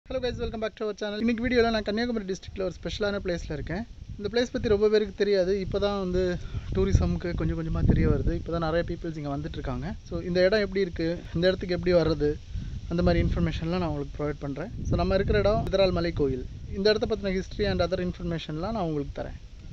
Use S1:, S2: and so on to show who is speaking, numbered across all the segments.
S1: hello guys welcome back to our channel இன்னைக்கு வீடியோவில் நான் கன்னியாகுமரி டிஸ்ட்ரிக்ட்டில் ஒரு ஸ்பெஷலான பிளேஸில் இருக்கேன் இந்த பிளேஸ் பற்றி ரொம்ப பேருக்கு தெரியாது இப்போ தான் வந்து டூரிசம்க்கு கொஞ்சம் கொஞ்சமாக தெரிய வருது இப்போ தான் நிறைய பீப்புள்ஸ் இங்கே வந்துட்டு இருக்காங்க ஸோ இந்த இடம் எப்படி இருக்குது இந்த இடத்துக்கு எப்படி வர்றது அந்த மாதிரி இன்ஃபர்மேஷன்லாம் நான் உங்களுக்கு ப்ரொவைட் பண்ணுறேன் ஸோ நம்ம இருக்கிற இடம் இதரால் மலை கோயில் இந்த இடத்த பற்றின ஹிஸ்ட்ரி அண்ட் அதர் இன்ஃபர்மேஷன்லாம் நான் உங்களுக்கு தரேன்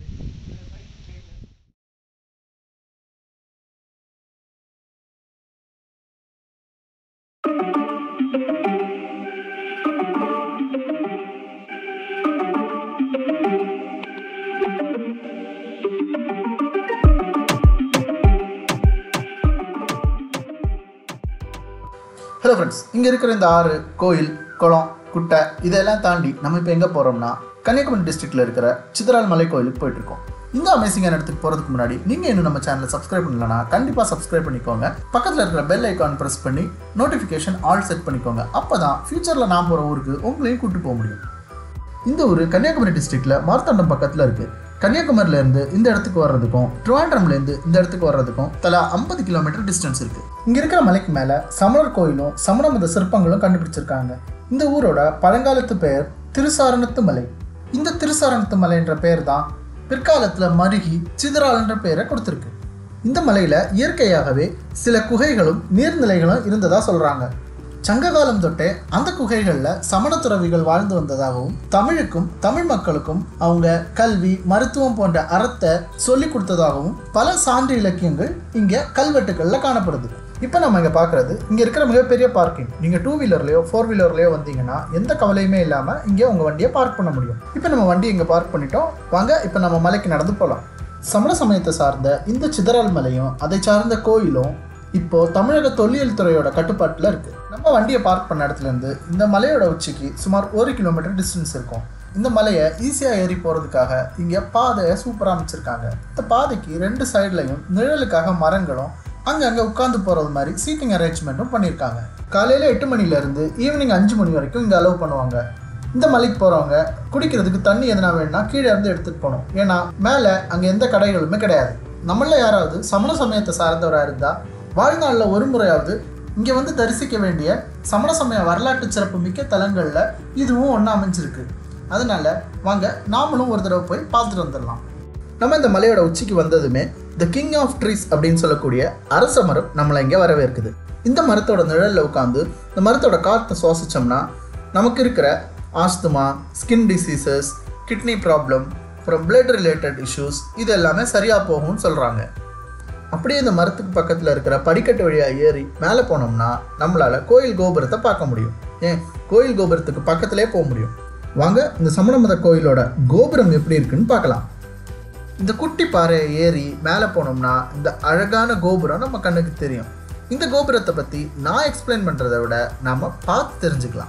S1: ஹலோ ஃப்ரெண்ட்ஸ் இங்கே இருக்கிற இந்த ஆறு கோயில் குளம் குட்டை இதெல்லாம் தாண்டி நம்ம இப்போ எங்கே போகிறோம்னா கன்னியாகுமரி டிஸ்ட்ரிக்ட்டில் இருக்கிற சித்ரால் மலை கோயிலுக்கு போயிட்டுருக்கோம் இந்த அமேசிங்கான இடத்துக்கு போகிறதுக்கு முன்னாடி நீங்கள் இன்னும் நம்ம சேனலை சப்ஸ்கிரைப் பண்ணலனா கண்டிப்பாக சப்ஸ்கிரைப் பண்ணிக்கோங்க பக்கத்தில் இருக்கிற பெல் ஐக்கான் ப்ரெஸ் பண்ணி நோட்டிஃபிகேஷன் ஆல் செட் பண்ணிக்கோங்க அப்போ தான் ஃப்யூச்சரில் நான் போகிற ஊருக்கு உங்களையும் கூட்டு போக முடியும் இந்த ஊர் கன்னியாகுமரி டிஸ்ட்ரிக்ட்ல மார்த்தாண்டம் பக்கத்தில் இருக்கு கன்னியாகுமரியில இருந்து இந்த இடத்துக்கு வர்றதுக்கும் ட்ரிவாண்ட்ரம்ல இருந்து இந்த இடத்துக்கு வர்றதுக்கும் தலா ஐம்பது கிலோமீட்டர் டிஸ்டன்ஸ் இருக்கு இங்க இருக்கிற மலைக்கு மேல சமணர் கோயிலும் சமண மத சிற்பங்களும் கண்டுபிடிச்சிருக்காங்க இந்த ஊரோட பழங்காலத்து பெயர் திருசாரணத்து மலை இந்த திருசாரணத்து மலை என்ற பெயர் தான் பிற்காலத்துல மருகி சிதறால் என்ற பெயரை கொடுத்திருக்கு இந்த மலையில இயற்கையாகவே சில குகைகளும் நீர்நிலைகளும் இருந்ததா சொல்றாங்க சங்ககாலம் தொட்டே அந்த குகைகளில் சமண துறவிகள் வாழ்ந்து வந்ததாகவும் தமிழுக்கும் தமிழ் மக்களுக்கும் அவங்க கல்வி மருத்துவம் போன்ற அறத்தை சொல்லி கொடுத்ததாகவும் பல சான்று இலக்கியங்கள் இங்கே கல்வெட்டுகளில் காணப்படுது இப்போ நம்ம இங்கே பார்க்குறது இங்கே இருக்கிற மிகப்பெரிய பார்க்கிங் நீங்கள் டூ வீலர்லையோ ஃபோர் வீலர்லையோ வந்தீங்கன்னா எந்த கவலையுமே இல்லாமல் இங்கே உங்கள் வண்டியை பார்க் பண்ண முடியும் இப்போ நம்ம வண்டி இங்கே பார்க் பண்ணிட்டோம் வாங்க இப்போ நம்ம மலைக்கு நடந்து போகலாம் சமண சமயத்தை சார்ந்த இந்த சிதறல் மலையும் அதை சார்ந்த கோயிலும் இப்போ தமிழக தொல்லியல் துறையோட கட்டுப்பாட்டில் இருக்கு நம்ம வண்டியை பார்க் பண்ண இடத்துல இருந்து இந்த மலையோட உச்சிக்கு சுமார் ஒரு கிலோமீட்டர் டிஸ்டன்ஸ் இருக்கும் இந்த மலையை ஈஸியாக ஏறி போகிறதுக்காக இங்கே பாதையை சூப்பராக அமைச்சிருக்காங்க இந்த பாதைக்கு ரெண்டு சைட்லையும் நிழலுக்காக மரங்களும் அங்கங்கே உட்காந்து போகிறது மாதிரி சீட்டிங் அரேஞ்ச்மெண்ட்டும் பண்ணியிருக்காங்க காலையில் எட்டு மணிலேருந்து ஈவினிங் அஞ்சு மணி வரைக்கும் இங்கே அலோவ் பண்ணுவாங்க இந்த மலைக்கு போகிறவங்க குடிக்கிறதுக்கு தண்ணி எதனா வேணும்னா கீழே இருந்து எடுத்துகிட்டு போகணும் ஏன்னா மேலே அங்கே எந்த கடைகளுமே கிடையாது நம்மள யாராவது சமண சமயத்தை சார்ந்தவராக இருந்தால் வாழ்நாளில் ஒரு முறையாவது இங்கே வந்து தரிசிக்க வேண்டிய சமண சமய வரலாற்று சிறப்பு மிக்க தலங்களில் இதுவும் ஒன்றா அமைஞ்சிருக்கு அதனால வாங்க நாமளும் ஒரு தடவை போய் பார்த்துட்டு வந்துடலாம் நம்ம இந்த மலையோட உச்சிக்கு வந்ததுமே த கிங் ஆஃப் ட்ரீஸ் அப்படின்னு சொல்லக்கூடிய அரச மரம் நம்மளை இங்கே வரவேற்குது இந்த மரத்தோட நிழலில் உட்காந்து இந்த மரத்தோட காற்றை சுவாசிச்சோம்னா நமக்கு இருக்கிற asthma skin diseases kidney problem அப்புறம் பிளட் ரிலேட்டட் இஷ்யூஸ் இது எல்லாமே சரியாக போகும்னு சொல்கிறாங்க அப்படியே இந்த மரத்துக்கு பக்கத்தில் இருக்கிற படிக்கட்டு வழியாக ஏறி மேலே போனோம்னா நம்மளால் கோயில் கோபுரத்தை பார்க்க முடியும் ஏன் கோயில் கோபுரத்துக்கு பக்கத்திலே போக முடியும் வாங்க இந்த சமண மத கோயிலோட கோபுரம் எப்படி இருக்குன்னு பார்க்கலாம் இந்த குட்டி பாறையை ஏறி மேலே போனோம்னா இந்த அழகான கோபுரம் நம்ம கண்ணுக்கு தெரியும் இந்த கோபுரத்தை பற்றி நான் எக்ஸ்பிளைன் பண்ணுறதை விட நாம் பார்த்து தெரிஞ்சுக்கலாம்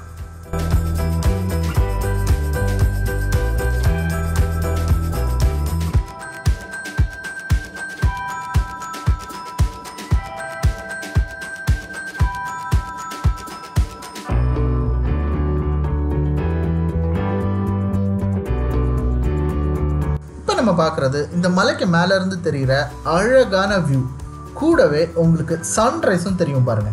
S1: இப்போ நம்ம பார்க்குறது இந்த மலைக்கு மேலே இருந்து தெரிகிற அழகான வியூ கூடவே உங்களுக்கு சன்ரைஸும் தெரியும் பாருங்க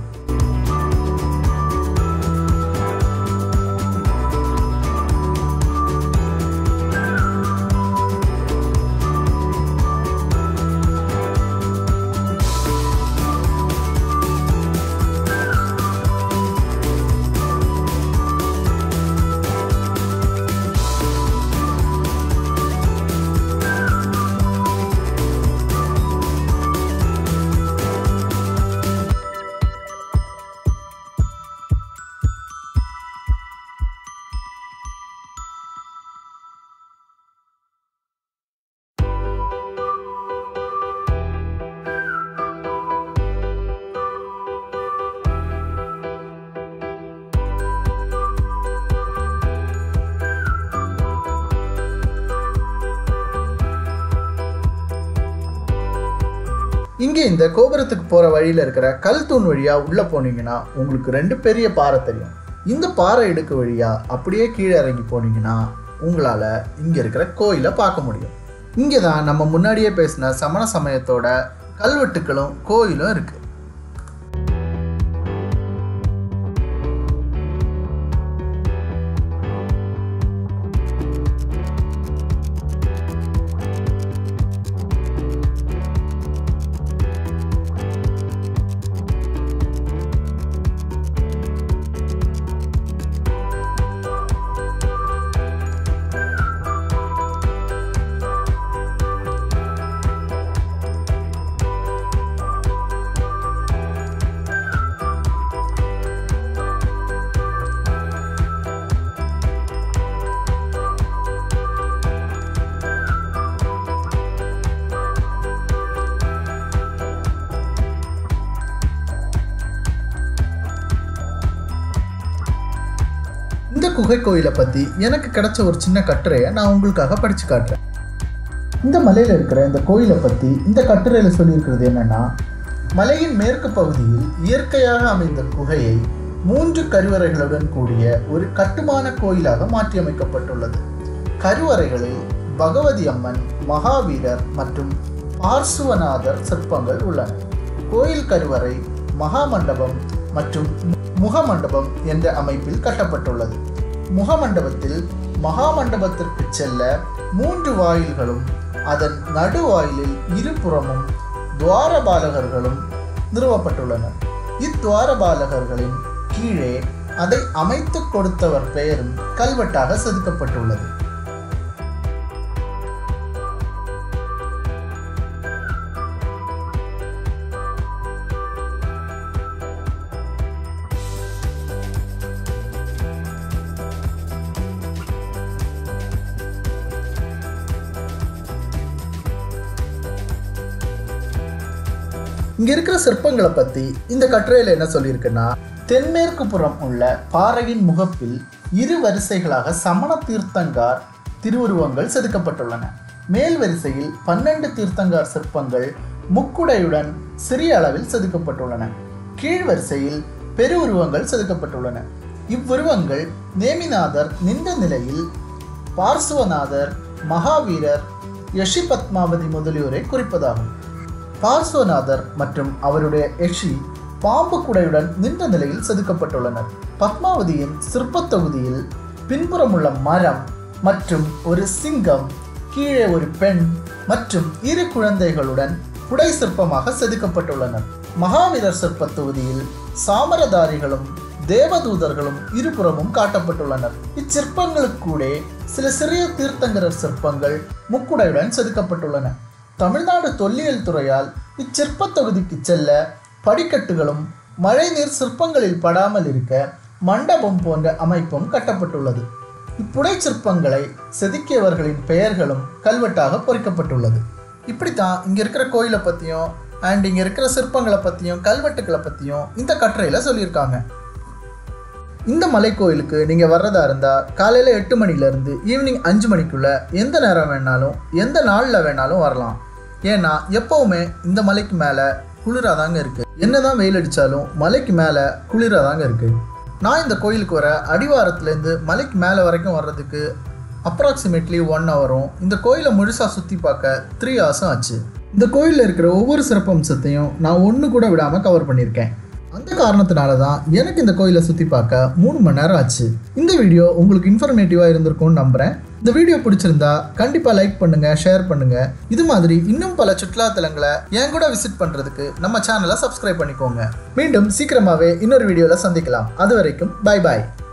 S1: இங்கே இந்த கோபுரத்துக்கு போகிற வழியில் இருக்கிற கல் தூண் வழியாக உள்ளே போனீங்கன்னா உங்களுக்கு ரெண்டு பெரிய பாறை தெரியும் இந்த பாறை இடுக்கு வழியாக அப்படியே கீழே இறங்கி போனீங்கன்னா உங்களால் இங்கே இருக்கிற கோயிலை பார்க்க முடியும் இங்கே தான் நம்ம முன்னாடியே பேசின சமண சமயத்தோட கல்வெட்டுக்களும் கோயிலும் இருக்குது குகை கோயிலை பற்றி எனக்கு கிடைச்ச ஒரு சின்ன கட்டுரையை நான் உங்களுக்காக படித்து காட்டுறேன் இந்த மலையில் இருக்கிற இந்த கோயிலை பற்றி இந்த கட்டுரையில் சொல்லியிருக்கிறது என்னன்னா மலையின் மேற்கு பகுதியில் இயற்கையாக அமைந்த குகையை மூன்று கருவறைகளுடன் கூடிய ஒரு கட்டுமான கோயிலாக மாற்றியமைக்கப்பட்டுள்ளது கருவறைகளில் பகவதி அம்மன் மகாவீரர் மற்றும் பார்சுவநாதர் சிற்பங்கள் உள்ளன கோயில் கருவறை மகாமண்டபம் மற்றும் முகமண்டபம் என்ற அமைப்பில் கட்டப்பட்டுள்ளது முகமண்டபத்தில் மகாமண்டபத்திற்கு செல்ல மூன்று வாயில்களும் அதன் நடுவாயிலில் இருபுறமும் துவாரபாலகர்களும் நிறுவப்பட்டுள்ளனர் இத்துவாரபாலகர்களின் கீழே அதை அமைத்து கொடுத்தவர் பெயரும் கல்வெட்டாக செதுக்கப்பட்டுள்ளது இங்க இருக்கிற சிற்பங்களை பத்தி இந்த கட்டுரையில என்ன சொல்லியிருக்குன்னா தென்மேற்கு புறம் உள்ள பாறையின் முகப்பில் இரு வரிசைகளாக சமண தீர்த்தங்கார் திருவுருவங்கள் செதுக்கப்பட்டுள்ளன மேல் வரிசையில் பன்னெண்டு தீர்த்தங்கார் சிற்பங்கள் முக்குடையுடன் சிறிய அளவில் செதுக்கப்பட்டுள்ளன கீழ் வரிசையில் பெருவுருவங்கள் செதுக்கப்பட்டுள்ளன இவ்வுருவங்கள் நேமிநாதர் நின்ற நிலையில் பார்சுவநாதர் மகாவீரர் யஷி பத்மாவதி முதலியோரை குறிப்பதாகும் பார்ஸ்வநாதர் மற்றும் அவருடைய யஷி பாம்பு குடையுடன் நின்ற நிலையில் செதுக்கப்பட்டுள்ளனர் பத்மாவதியின் சிற்பத் தொகுதியில் பின்புறமுள்ள மரம் மற்றும் ஒரு சிங்கம் கீழே ஒரு பெண் மற்றும் இரு குழந்தைகளுடன் புடை சிற்பமாக செதுக்கப்பட்டுள்ளனர் மகாவீரர் சிற்பத் தொகுதியில் சாமரதாரிகளும் தேவதூதர்களும் இருபுறமும் காட்டப்பட்டுள்ளனர் இச்சிற்பங்களுக்கூடே சில சிறிய தீர்த்தங்கரர் சிற்பங்கள் முக்குடையுடன் செதுக்கப்பட்டுள்ளன தமிழ்நாடு தொல்லியல் துறையால் இச்சிற்பத் தொகுதிக்கு செல்ல படிக்கட்டுகளும் மழைநீர் சிற்பங்களில் படாமல் இருக்க மண்டபம் போன்ற அமைப்பும் கட்டப்பட்டுள்ளது இப்புடை சிற்பங்களை செதுக்கியவர்களின் பெயர்களும் கல்வெட்டாக பொறிக்கப்பட்டுள்ளது இப்படித்தான் இங்க இருக்கிற கோயிலை பத்தியும் அண்ட் இங்க இருக்கிற சிற்பங்களை பத்தியும் கல்வெட்டுகளை பத்தியும் இந்த கட்டுரையில சொல்லியிருக்காங்க இந்த மலைக்கோயிலுக்கு நீங்கள் வர்றதா இருந்தால் காலையில் எட்டு மணிலேருந்து ஈவினிங் அஞ்சு மணிக்குள்ளே எந்த நேரம் வேணாலும் எந்த நாளில் வேணாலும் வரலாம் ஏன்னா எப்போவுமே இந்த மலைக்கு மேலே குளிராக தாங்க இருக்குது என்னதான் வெயில் அடித்தாலும் மலைக்கு மேலே குளிராக தாங்க இருக்குது நான் இந்த கோயிலுக்கு வர அடிவாரத்துலேருந்து மலைக்கு மேலே வரைக்கும் வர்றதுக்கு அப்ராக்சிமேட்லி ஒன் ஹவரும் இந்த கோயிலை முழுசாக சுற்றி பார்க்க த்ரீ ஹவர்ஸும் ஆச்சு இந்த கோயிலில் இருக்கிற ஒவ்வொரு சிறப்பம்சத்தையும் நான் ஒன்று கூட விடாமல் கவர் பண்ணியிருக்கேன் அந்த காரணத்தினால தான் எனக்கு இந்த கோயிலை சுற்றி பார்க்க மூணு மணி நேரம் ஆச்சு இந்த வீடியோ உங்களுக்கு இன்ஃபர்மேட்டிவாக இருந்திருக்கும்னு நம்புகிறேன் இந்த வீடியோ பிடிச்சிருந்தா கண்டிப்பாக லைக் பண்ணுங்க ஷேர் பண்ணுங்க இது மாதிரி இன்னும் பல சுற்றுலா தலங்களை என் கூட விசிட் பண்ணுறதுக்கு நம்ம சேனலை சப்ஸ்கிரைப் பண்ணிக்கோங்க மீண்டும் சீக்கிரமாகவே இன்னொரு வீடியோவில் சந்திக்கலாம் அது வரைக்கும் பை பாய்